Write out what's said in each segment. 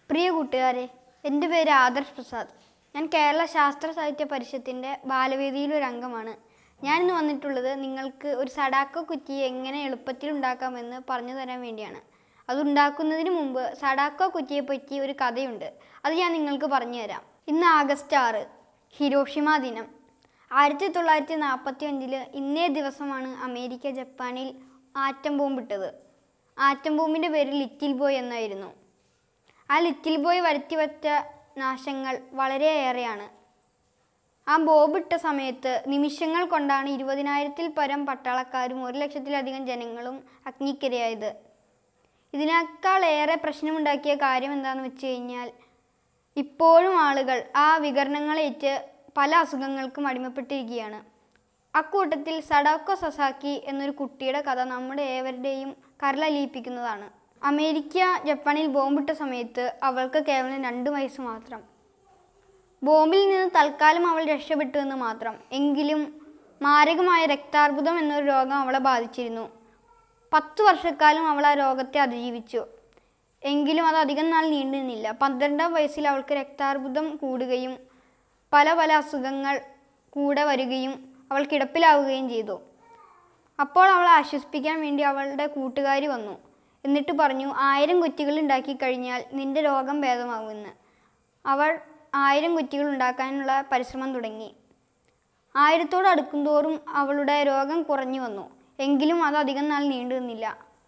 പ്രിയ കൂട്ടുകാരെ എൻ്റെ പേര് ആദർശ് പ്രസാദ് ഞാൻ കേരള ശാസ്ത്ര സാഹിത്യ പരിഷത്തിൻ്റെ ബാലവേദിയിലെ ഒരു അംഗമാണ് ഞാനിന്ന് വന്നിട്ടുള്ളത് നിങ്ങൾക്ക് ഒരു സടാക്ക കുറ്റി എങ്ങനെ എളുപ്പത്തിൽ ഉണ്ടാക്കാമെന്ന് പറഞ്ഞു തരാൻ വേണ്ടിയാണ് അത് ഉണ്ടാക്കുന്നതിന് മുമ്പ് സടാക്ക കുറ്റിയെ പറ്റി ഒരു കഥയുണ്ട് അത് ഞാൻ നിങ്ങൾക്ക് പറഞ്ഞു തരാം ഇന്ന് ആഗസ്റ്റ് ആറ് ഹിരോഷിമ ദിനം ആയിരത്തി തൊള്ളായിരത്തി നാൽപ്പത്തി അഞ്ചില് ഇന്നേ ദിവസമാണ് അമേരിക്ക ജപ്പാനിൽ ആറ്റം ബോംബിട്ടത് ആറ്റം ബോംബിൻ്റെ പേര് ലിറ്റിൽ ബോയ് എന്നായിരുന്നു ആ ലിറ്റിൽ ബോയ് വരുത്തിവെച്ച നാശങ്ങൾ വളരെയേറെയാണ് ആ ബോംബ് ഇട്ട സമയത്ത് നിമിഷങ്ങൾ കൊണ്ടാണ് ഇരുപതിനായിരത്തിൽ പരം പട്ടാളക്കാരും ഒരു ലക്ഷത്തിലധികം ജനങ്ങളും അഗ്നിക്കിരയായത് ഇതിനേക്കാൾ ഏറെ പ്രശ്നമുണ്ടാക്കിയ കാര്യം എന്താണെന്ന് വെച്ച് കഴിഞ്ഞാൽ ഇപ്പോഴും ആളുകൾ ആ വികരണങ്ങളേറ്റ് പല അസുഖങ്ങൾക്കും അടിമപ്പെട്ടിരിക്കുകയാണ് അക്കൂട്ടത്തിൽ സഡാക്കോ സസാക്കി എന്നൊരു കുട്ടിയുടെ കഥ നമ്മുടെ ഏവരുടെയും കരളലിയിപ്പിക്കുന്നതാണ് അമേരിക്ക ജപ്പാനിൽ ബോംബിട്ട സമയത്ത് അവൾക്ക് കേവലം രണ്ട് വയസ്സ് മാത്രം ബോംബിൽ നിന്ന് തൽക്കാലം അവൾ രക്ഷപ്പെട്ടു എന്ന് മാത്രം എങ്കിലും മാരകമായ രക്താർബുദം എന്നൊരു രോഗം അവളെ ബാധിച്ചിരുന്നു പത്ത് വർഷക്കാലം അവൾ ആ രോഗത്തെ അതിജീവിച്ചു എങ്കിലും അത് അധികം നാൾ നീണ്ടു നിന്നില്ല പന്ത്രണ്ടാം വയസ്സിൽ അവൾക്ക് രക്താർബുദം കൂടുകയും പല പല അസുഖങ്ങൾ കൂടെ വരികയും അവൾ കിടപ്പിലാവുകയും ചെയ്തു അപ്പോൾ അവളെ ആശ്വസിപ്പിക്കാൻ വേണ്ടി അവളുടെ കൂട്ടുകാരി വന്നു എന്നിട്ട് പറഞ്ഞു ആയിരം കുറ്റികൾ ഉണ്ടാക്കി കഴിഞ്ഞാൽ നിന്റെ രോഗം ഭേദമാകുമെന്ന് അവൾ ആയിരം കുറ്റികൾ ഉണ്ടാക്കാനുള്ള പരിശ്രമം തുടങ്ങി ആയിരത്തോട് അടുക്കുന്തോറും അവളുടെ രോഗം കുറഞ്ഞു വന്നു എങ്കിലും അത് അധികം നാൾ നീണ്ടു നിന്നില്ല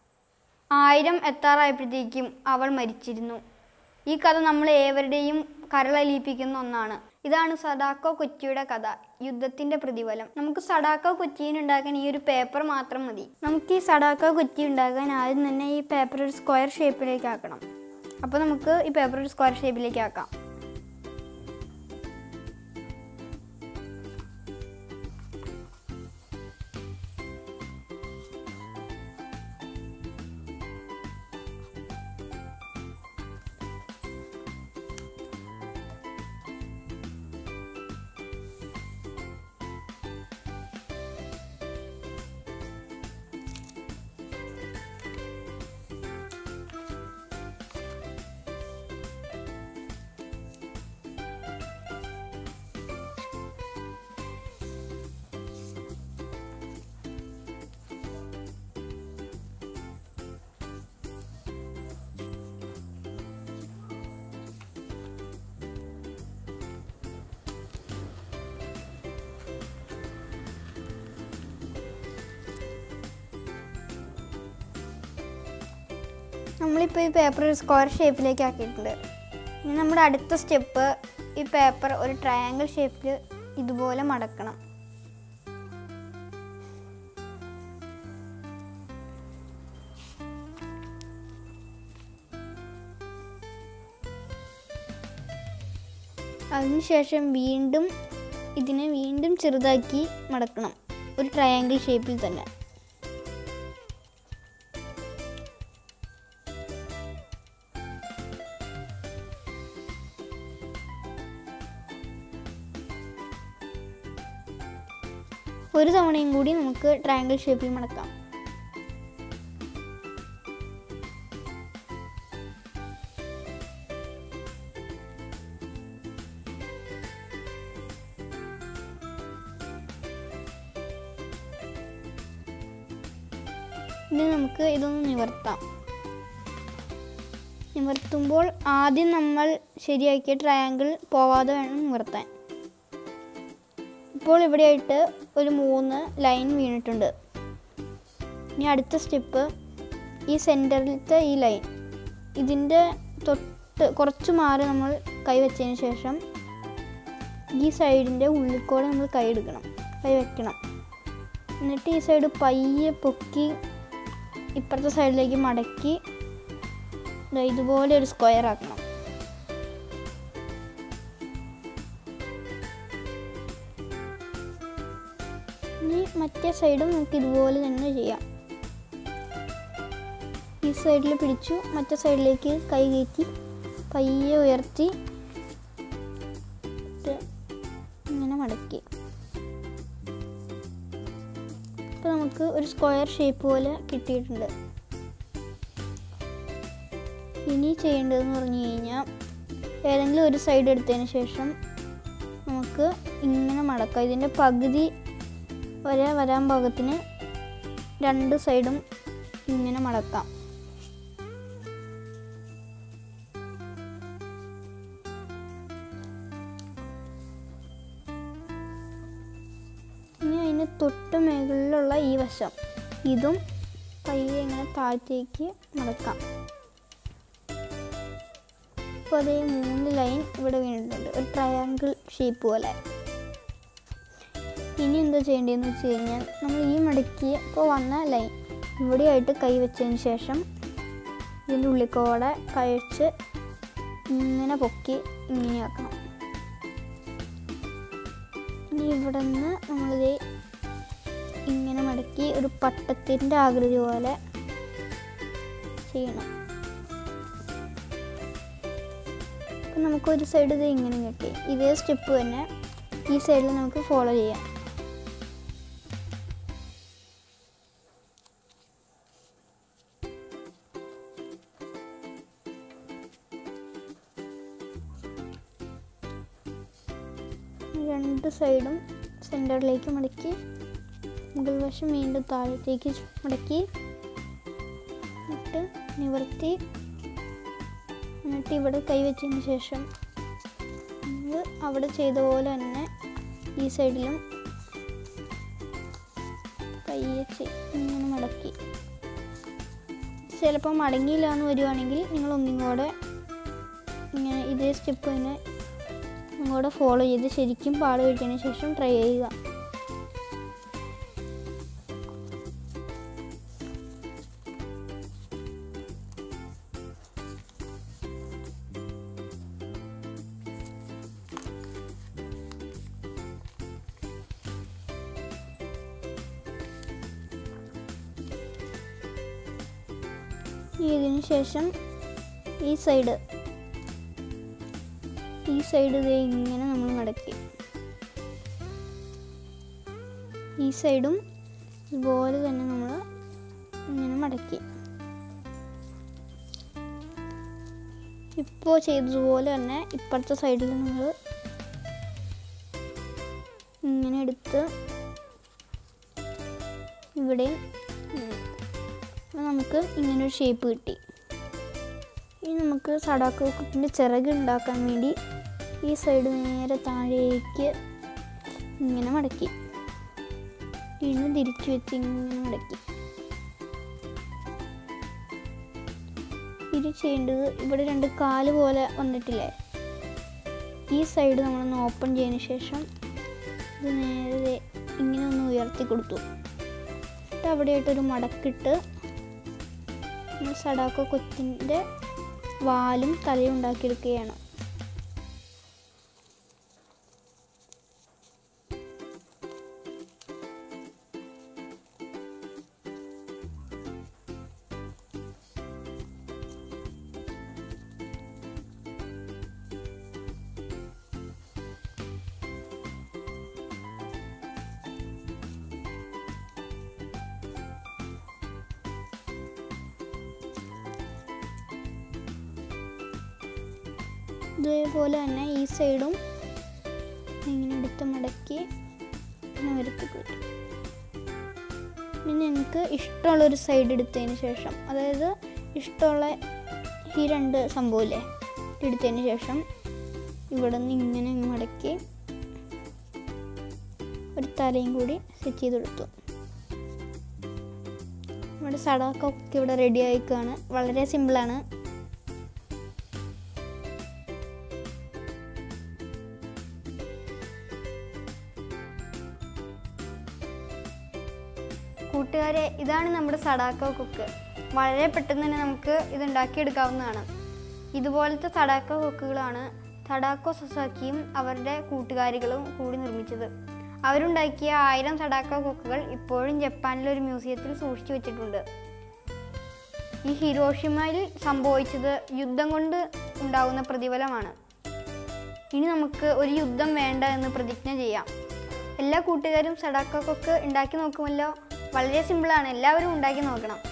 ആയിരം എത്താറായപ്പോഴത്തേക്കും അവൾ മരിച്ചിരുന്നു ഈ കഥ നമ്മൾ ഏവരുടെയും കരളലിയിപ്പിക്കുന്ന ഒന്നാണ് ഇതാണ് സഡാക്കോ കൊച്ചിയുടെ കഥ യുദ്ധത്തിന്റെ പ്രതിഫലം നമുക്ക് സഡാക്കോ കൊച്ചിയിൽ ഉണ്ടാക്കാൻ ഈ ഒരു പേപ്പർ മാത്രം മതി നമുക്ക് ഈ സഡാക്കോ കൊച്ചി ഉണ്ടാക്കാൻ ആദ്യം തന്നെ ഈ പേപ്പർ ഒരു സ്ക്വയർ ഷേപ്പിലേക്ക് ആക്കണം അപ്പോൾ നമുക്ക് ഈ പേപ്പർ ഒരു സ്ക്വയർ ഷേപ്പിലേക്ക് ആക്കാം നമ്മളിപ്പോൾ ഈ പേപ്പർ ഒരു സ്ക്വയർ ഷേപ്പിലേക്ക് ആക്കിയിട്ടുണ്ട് ഇനി നമ്മുടെ അടുത്ത സ്റ്റെപ്പ് ഈ പേപ്പർ ഒരു ട്രയാങ്കിൾ ഷേപ്പിൽ ഇതുപോലെ മടക്കണം അതിനുശേഷം വീണ്ടും ഇതിനെ വീണ്ടും ചെറുതാക്കി മടക്കണം ഒരു ട്രയാങ്കിൾ ഷേപ്പിൽ തന്നെ ഒരു തവണയും കൂടി നമുക്ക് ട്രയാങ്കിൾ ഷേപ്പിൽ മടക്കാം ഇനി നമുക്ക് ഇതൊന്ന് നിവർത്താം നിവർത്തുമ്പോൾ ആദ്യം നമ്മൾ ശരിയാക്കിയ ട്രയാങ്കിൾ പോവാതെ വേണം നിവർത്താൻ ഇപ്പോൾ ഇവിടെയായിട്ട് ഒരു മൂന്ന് ലൈൻ വീണിട്ടുണ്ട് ഇനി അടുത്ത സ്റ്റെപ്പ് ഈ സെൻറ്ററിലത്തെ ഈ ലൈൻ ഇതിൻ്റെ തൊട്ട് കുറച്ച് മാറി നമ്മൾ കൈ വെച്ചതിന് ശേഷം ഈ സൈഡിൻ്റെ ഉള്ളിൽ കൂടെ നമ്മൾ കൈ എടുക്കണം കൈ വെക്കണം എന്നിട്ട് ഈ സൈഡ് പയ്യെ പൊക്കി ഇപ്പുറത്തെ സൈഡിലേക്ക് മടക്കി ദാ ഇതുപോലെ ഒരു സ്ക്വയർ ആക്കണം ഇനി മറ്റേ സൈഡും നമുക്ക് ഇതുപോലെ തന്നെ ചെയ്യാം ഈ സൈഡിൽ പിടിച്ചു മറ്റേ സൈഡിലേക്ക് കൈ കയറ്റി പയ്യെ ഉയർത്തി ഇത് ഇങ്ങനെ മടക്കി ഇപ്പോൾ നമുക്ക് ഒരു സ്ക്വയർ ഷേപ്പ് പോലെ കിട്ടിയിട്ടുണ്ട് ഇനി ചെയ്യേണ്ടതെന്ന് പറഞ്ഞു കഴിഞ്ഞാൽ ഏതെങ്കിലും ഒരു സൈഡ് എടുത്തതിന് ശേഷം നമുക്ക് ഇങ്ങനെ മടക്കാം ഇതിൻ്റെ പകുതി വരെ വരാൻ പാകത്തിന് രണ്ട് സൈഡും ഇങ്ങനെ മടക്കാം ഇനി അതിന് തൊട്ട് മുകളിലുള്ള ഈ വശം ഇതും പയ്യെ ഇങ്ങനെ താഴത്തേക്ക് മടക്കാം ഇപ്പോൾ അതേ മൂന്ന് ലൈൻ ഇവിടെ വീണിട്ടുണ്ട് ഒരു ട്രയാങ്കിൾ ഷേപ്പ് പോലെ ഇനി എന്താ ചെയ്യേണ്ടതെന്ന് വെച്ച് കഴിഞ്ഞാൽ നമ്മൾ ഈ മടക്കി ഇപ്പോൾ വന്ന ലൈൻ ഇവിടെയായിട്ട് കൈ വെച്ചതിന് ശേഷം ഇതിൻ്റെ ഉള്ളിക്കോടെ കഴിച്ച് ഇങ്ങനെ പൊക്കി ഇങ്ങനെ ആക്കണം ഇനി ഇവിടെ നിന്ന് നമ്മളിത് ഇങ്ങനെ മടക്കി ഒരു പട്ടത്തിൻ്റെ ആകൃതി പോലെ ചെയ്യണം അപ്പം നമുക്ക് ഒരു സൈഡ് ഇത് ഇങ്ങനെ കിട്ടി ഇതേ സ്റ്റെപ്പ് തന്നെ ഈ സൈഡിൽ നമുക്ക് ഫോളോ ചെയ്യാം രണ്ട് സൈഡും സെൻറ്ററിലേക്ക് മടക്കി മുകൾ വശം വീണ്ടും താഴത്തേക്ക് മടക്കി എന്നിട്ട് നിവർത്തി എന്നിട്ട് ഇവിടെ കൈവച്ചതിന് ശേഷം നമ്മൾ അവിടെ ചെയ്ത പോലെ തന്നെ ഈ സൈഡിലും പയ്യെ ചെ- ഇങ്ങനെ മടക്കി ചിലപ്പോൾ മടങ്ങിയില്ല എന്ന് വരുവാണെങ്കിൽ നിങ്ങൾ ഒന്നും കൂടെ ഇങ്ങനെ ഇതേ സ്റ്റെപ്പ് തന്നെ ഒന്നുകൂടെ ഫോളോ ചെയ്ത് ശരിക്കും പാട് കഴിച്ചതിന് ശേഷം ട്രൈ ചെയ്യുക ഇതിന് ശേഷം ഈ സൈഡ് ഈ സൈഡ് ദേ ഇങ്ങനെ നമ്മൾ മടക്കി ഈ സൈഡും ഇതുപോലെ തന്നെ നമ്മൾ ഇങ്ങനെ മടക്കി ഇപ്പോൾ ചെയ്തതുപോലെ തന്നെ ഇപ്പുറത്തെ സൈഡിൽ നമ്മൾ ഇങ്ങനെ എടുത്ത് ഇവിടെയും ഇങ്ങനെ. അപ്പോൾ നമുക്ക് ഇങ്ങനൊരു ഷേപ്പ് കിട്ടി ഇനി നമുക്ക് സടാക്കോ കുക്കിൻ്റെ ചിറക് ഉണ്ടാക്കാൻ വേണ്ടി ഈ സൈഡ് നേരെ താഴേക്ക് ഇങ്ങനെ മടക്കി വീണ്ടും തിരിച്ചു വെച്ച് ഇങ്ങനെ മടക്കി ഇത് ചെയ്യേണ്ടത് ഇവിടെ രണ്ട് കാല് പോലെ വന്നിട്ടില്ലേ ഈ സൈഡ് നമ്മളൊന്ന് ഓപ്പൺ ചെയ്തതിന് ശേഷം ഇത് നേരെ ഇങ്ങനെ ഒന്ന് ഉയർത്തി കൊടുത്തു എന്നിട്ട് അവിടെയായിട്ടൊരു മടക്കിട്ട് നമ്മൾ സടാക്കോ കൊത്തിൻ്റെ വാലും തലയും ഉണ്ടാക്കിയെടുക്കുകയാണ് ഇതേപോലെ തന്നെ ഈ സൈഡും ഇങ്ങനെ എടുത്ത് മടക്കി ഇങ്ങനെ വരുത്തി കൊടുത്തു പിന്നെ എനിക്ക് ഇഷ്ടമുള്ളൊരു സൈഡ് എടുത്തതിന് ശേഷം അതായത് ഇഷ്ടമുള്ള ഈ രണ്ട് സംഭവമില്ലേ എടുത്തതിന് ശേഷം ഇവിടെ നിന്ന് ഇങ്ങനെ അങ്ങ് മടക്കി ഒരു തലയും കൂടി സെറ്റ് ചെയ്ത് കൊടുത്തു നമ്മുടെ സടാക്കൊക്കെ ഇവിടെ റെഡി ആയിക്കാണ് വളരെ സിമ്പിളാണ് കൂട്ടുകാരെ ഇതാണ് നമ്മുടെ സടാക്കോ കുക്ക് വളരെ പെട്ടെന്ന് തന്നെ നമുക്ക് ഇത് ഉണ്ടാക്കിയെടുക്കാവുന്നതാണ് ഇതുപോലത്തെ സടാക്കോ കുക്കുകളാണ് സടാക്കോ സൊസാക്കിയും അവരുടെ കൂട്ടുകാരികളും കൂടി നിർമ്മിച്ചത് അവരുണ്ടാക്കിയ ആയിരം സടാക്കോ കുക്കുകൾ ഇപ്പോഴും ജപ്പാനിലെ ഒരു മ്യൂസിയത്തിൽ സൂക്ഷിച്ചു വെച്ചിട്ടുണ്ട് ഈ ഹിരോഷിമയിൽ സംഭവിച്ചത് യുദ്ധം കൊണ്ട് ഉണ്ടാകുന്ന പ്രതിഫലമാണ് ഇനി നമുക്ക് ഒരു യുദ്ധം വേണ്ട എന്ന് പ്രതിജ്ഞ ചെയ്യാം എല്ലാ കൂട്ടുകാരും സടാക്കോ കൊക്ക് ഉണ്ടാക്കി നോക്കുമല്ലോ വളരെ സിമ്പിളാണ് എല്ലാവരും ഉണ്ടാക്കി നോക്കണം